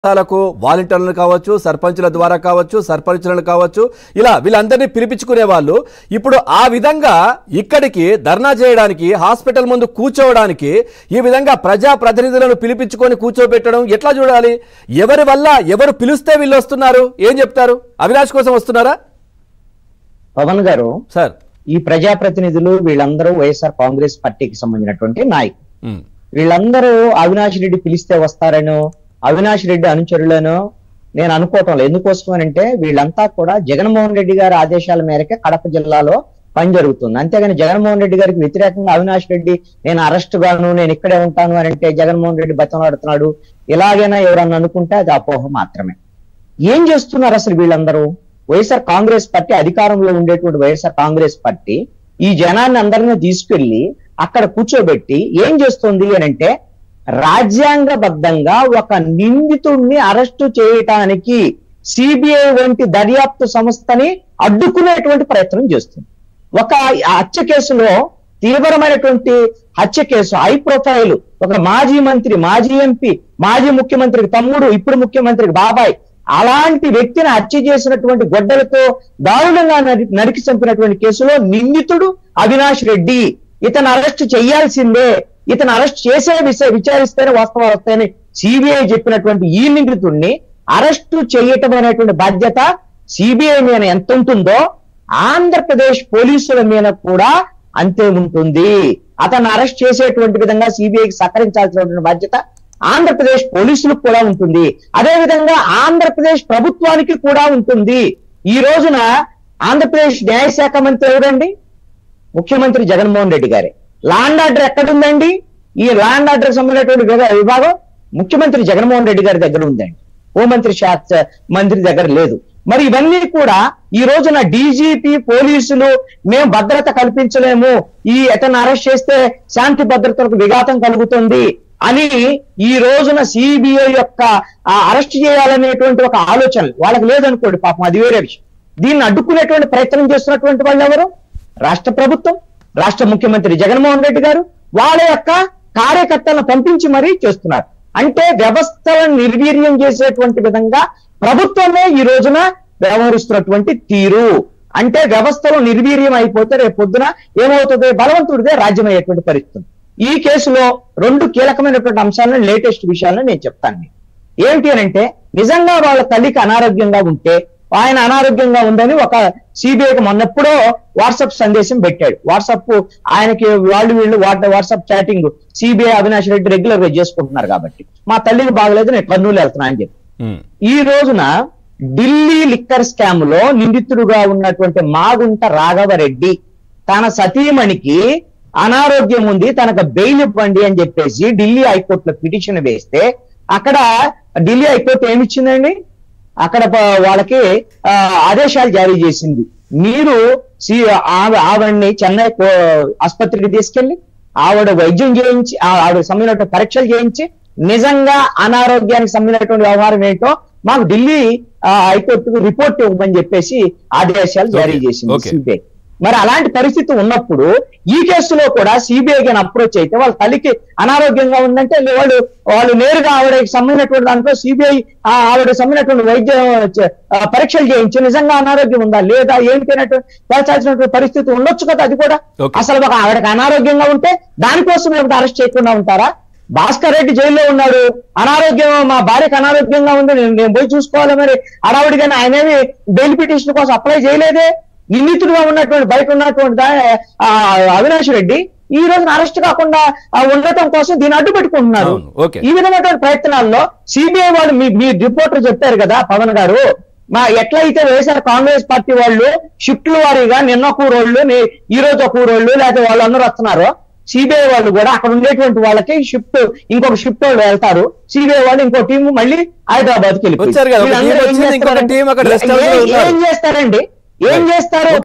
లకు వాలంటీర్లను కావచ్చు సర్పంచుల ద్వారా కావచ్చు సర్పంచులను కావచ్చు ఇలా వీళ్ళందరినీ పిలిపించుకునే వాళ్ళు ఇప్పుడు ఆ విధంగా ఇక్కడికి ధర్నా చేయడానికి హాస్పిటల్ ముందు కూర్చోవడానికి ఈ విధంగా ప్రజా ప్రతినిధులను పిలిపించుకొని కూర్చోబెట్టడం ఎట్లా చూడాలి ఎవరి వల్ల ఎవరు పిలిస్తే వీళ్ళు వస్తున్నారు ఏం చెప్తారు అవినాష్ కోసం వస్తున్నారా పవన్ గారు సార్ ఈ ప్రజాప్రతినిధులు వీళ్ళందరూ వైఎస్ఆర్ కాంగ్రెస్ పార్టీకి సంబంధించినటువంటి నాయకులు ఉమ్, వీళ్ళందరూ అవినాష్ రెడ్డి పిలిస్తే వస్తారనో అవినాష్ రెడ్డి అనుచరులను నేను అనుకోవటం లేదు ఎందుకోసం అంటే వీళ్ళంతా కూడా జగన్మోహన్ రెడ్డి గారి ఆదేశాల మేరకే కడప జిల్లాలో పని జరుగుతుంది అంతేగాని జగన్మోహన్ రెడ్డి గారికి వ్యతిరేకంగా అవినాష్ రెడ్డి నేను అరెస్ట్ గాను నేను ఇక్కడే ఉంటాను అని అంటే జగన్మోహన్ రెడ్డి బతమాడుతున్నాడు ఇలాగైనా ఎవరన్నా అనుకుంటే అది అపోహ మాత్రమే ఏం చేస్తున్నారు అసలు వీళ్ళందరూ వైఎస్ఆర్ కాంగ్రెస్ పార్టీ అధికారంలో ఉండేటువంటి వైఎస్ఆర్ కాంగ్రెస్ పార్టీ ఈ జనాన్ని అందరినీ తీసుకెళ్లి అక్కడ కూర్చోబెట్టి ఏం చేస్తుంది అని అంటే రాజ్యాంగబద్ధంగా ఒక నిందితుడిని అరెస్టు చేయటానికి సిబిఐ వంటి దర్యాప్తు సంస్థని అడ్డుకునేటువంటి ప్రయత్నం చేస్తుంది ఒక హత్య కేసులో తీవ్రమైనటువంటి హత్య కేసు హై ప్రొఫైల్ ఒక మాజీ మంత్రి మాజీ ఎంపీ మాజీ ముఖ్యమంత్రికి తమ్ముడు ఇప్పుడు ముఖ్యమంత్రికి బాబాయ్ అలాంటి వ్యక్తిని హత్య చేసినటువంటి గొడ్డలతో దారుణంగా నరి- నరికి చంపినటువంటి కేసులో నిందితుడు అవినాష్ రెడ్డి ఇతను అరెస్ట్ చేయాల్సిందే ఇతను అరెస్ట్ చేసే విషయ విచారిస్తేనే వాస్తవాలు వస్తాయని సిబిఐ చెప్పినటువంటి ఈ నిందితుడిని అరెస్టు చేయటం అనేటువంటి బాధ్యత సిబిఐ మీద ఎంత ఉంటుందో ఆంధ్రప్రదేశ్ పోలీసుల మీద కూడా అంతే ఉంటుంది అతను అరెస్ట్ చేసేటువంటి విధంగా సిబిఐకి సహకరించాల్సినటువంటి బాధ్యత ఆంధ్రప్రదేశ్ పోలీసులకు కూడా ఉంటుంది అదే విధంగా ఆంధ్రప్రదేశ్ ప్రభుత్వానికి కూడా ఉంటుంది ఈ రోజున ఆంధ్రప్రదేశ్ న్యాయశాఖ మంత్రి ఎవరండి ముఖ్యమంత్రి జగన్మోహన్ రెడ్డి గారే లాండ్ ఆర్డర్ ఎక్కడుందండి ఈ లాండ్ ఆర్డర్ సంబంధించినటువంటి విభా- విభాగం ముఖ్యమంత్రి జగన్మోహన్ రెడ్డి గారి దగ్గర ఉందండి హోంమంత్రి శాఖ మంత్రి దగ్గర లేదు మరి ఇవన్నీ కూడా ఈ రోజున డీజీపీ పోలీసులు మేము భద్రత కల్పించలేము ఈ అతను అరెస్ట్ చేస్తే శాంతి భద్రతలకు విఘాతం కలుగుతుంది అని ఈ రోజున సిబిఐ యొక్క ఆ, అరెస్ట్ చేయాలనేటువంటి ఒక ఆలోచన వాళ్ళకి లేదనుకోండి పాపం అది వేరే విషయం దీన్ని అడ్డుకునేటువంటి ప్రయత్నం చేస్తున్నటువంటి వాళ్ళు ఎవరు రాష్ట్ర ప్రభుత్వం రాష్ట్ర ముఖ్యమంత్రి జగన్మోహన్ రెడ్డి గారు వాళ్ళ యొక్క కార్యకర్తలను పంపించి మరీ చేస్తున్నారు అంటే వ్యవస్థలను నిర్వీర్యం చేసేటువంటి విధంగా ప్రభుత్వమే ఈ రోజున వ్యవహరిస్తున్నటువంటి తీరు అంటే వ్యవస్థలో నిర్వీర్యం అయిపోతే రేపు పొద్దున ఏమవుతుంది బలవంతుడిదే రాజ్యం అయ్యేటువంటి పరిస్థితి ఈ కేసులో రెండు కీలకమైనటువంటి అంశాలను లేటెస్ట్ విషయాలను నేను చెప్తాను మీకు. ఏంటి అని అంటే నిజంగా వాళ్ళ తల్లికి అనారోగ్యంగా ఉంటే ఆయన అనారోగ్యంగా ఉందని ఒక సిబిఐకి మొన్నెప్పుడో వాట్సాప్ సందేశం పెట్టాడు వాట్సాప్ ఆయనకి వాళ్ళు వీళ్ళు what WhatsApp chatting CBI Avinash Reddy regular గా చేసుకుంటున్నారు కాబట్టి మా తల్లికి బాగలేదు నేను కర్నూలు వెళ్తున్నా అని చెప్పి ఉమ్, ఈ రోజున ఢిల్లీ లిక్కర్ స్కామ్ లో నిందితుడుగా ఉన్నటువంటి మాగుంట రాఘవరెడ్డి తన సతీమణికి అనారోగ్యం ఉంది తనకు బెయిల్ ఇవ్వండి అని చెప్పేసి ఢిల్లీ హైకోర్టులో పిటిషన్ వేస్తే అక్కడ ఢిల్లీ హైకోర్టు ఏమిచ్చిందండి అక్కడ ప- వాళ్ళకి ఆ, ఆదేశాలు జారీ చేసింది మీరు సి ఆవ- ఆవిడ్ని చెన్నై కో- ఆసుపత్రికి తీసుకెళ్లి ఆవిడ వైద్యం చేయించి ఆ- ఆవిడ సంబంధించిన పరీక్షలు చేయించి నిజంగా అనారోగ్యానికి సంబంధించినటువంటి వ్యవహారం ఏంటో మాకు ఢిల్లీ ఆ, హైకోర్టుకు రిపోర్ట్ ఇవ్వమని చెప్పేసి ఆదేశాలు జారీ Okay, చేసింది okay. సిబిఐ మరి అలాంటి పరిస్థితి ఉన్నప్పుడు ఈ కేసులో కూడా సిబిఐ గాని అప్రోచ్ అయితే వాళ్ళ తల్లికి అనారోగ్యంగా ఉందంటే వాళ్ళు వాళ్ళు నేరుగా ఆవిడకి సంబంధించినటువంటి దాంట్లో సిబిఐ ఆవిడ సంబంధించినటువంటి వైద్య చ- ఆ, పరీక్షలు చేయించి నిజంగా అనారోగ్యం ఉందా లేదా ఏంటి అనేటువంటి తేల్చాల్సినటువంటి పరిస్థితి ఉండొచ్చు కదా అది కూడా Okay. అసలు ఒక ఆవిడకి అనారోగ్యంగా ఉంటే దానికోసం ఏమిటి అరెస్ట్ చేయకుండా ఉంటారా భాస్కర్ రెడ్డి జైల్లో ఉన్నాడు అనారోగ్యం మా భార్యకి అనారోగ్యంగా ఉంది నేను నేను పోయి చూసుకోవాలి మరి అడావుడిగానే ఆయనేమి బెయిల్ పిటిషన్ కోసం అప్లై చేయలేదే నిందితుడుగా ఉన్నటువంటి బయట ఉన్నటువంటి దా- ఆ, అవినాష్ రెడ్డి ఈ రోజున అరెస్ట్ కాకుండా ఆ, ఉండటం కోసం దీన్ని అడ్డు పెట్టుకుంటున్నారు అవును, ఓకే. ఈ విధమైనటువంటి ప్రయత్నాల్లో సిబిఐ వాళ్ళు మీ మీ రిపోర్టర్ చెప్పారు కదా పవన్ గారు మా ఎట్లయితే వైఎస్ఆర్ కాంగ్రెస్ పార్టీ వాళ్ళు షిఫ్ట్ల వారీగా నిన్న ఒక ఊరోళ్ళు నే- ఈ రోజు ఒక ఊరోళ్ళు లేకపోతే వాళ్ళందరూ వస్తున్నారో సిబిఐ వాళ్ళు కూడా అక్కడ ఉండేటువంటి వాళ్ళకి షిఫ్ట్ ఇంకొక షిఫ్ట్ వాళ్ళు వెళ్తారు సిబిఐ వాళ్ళు ఇంకో టీం మళ్ళీ హైదరాబాద్ కి వచ్చారు కదా, ఒక team వచ్చింది, ఇంకొక team అక్కడ rest house లో ఉన్నారు. ఏం చేస్తారండి ఏం చేస్తారు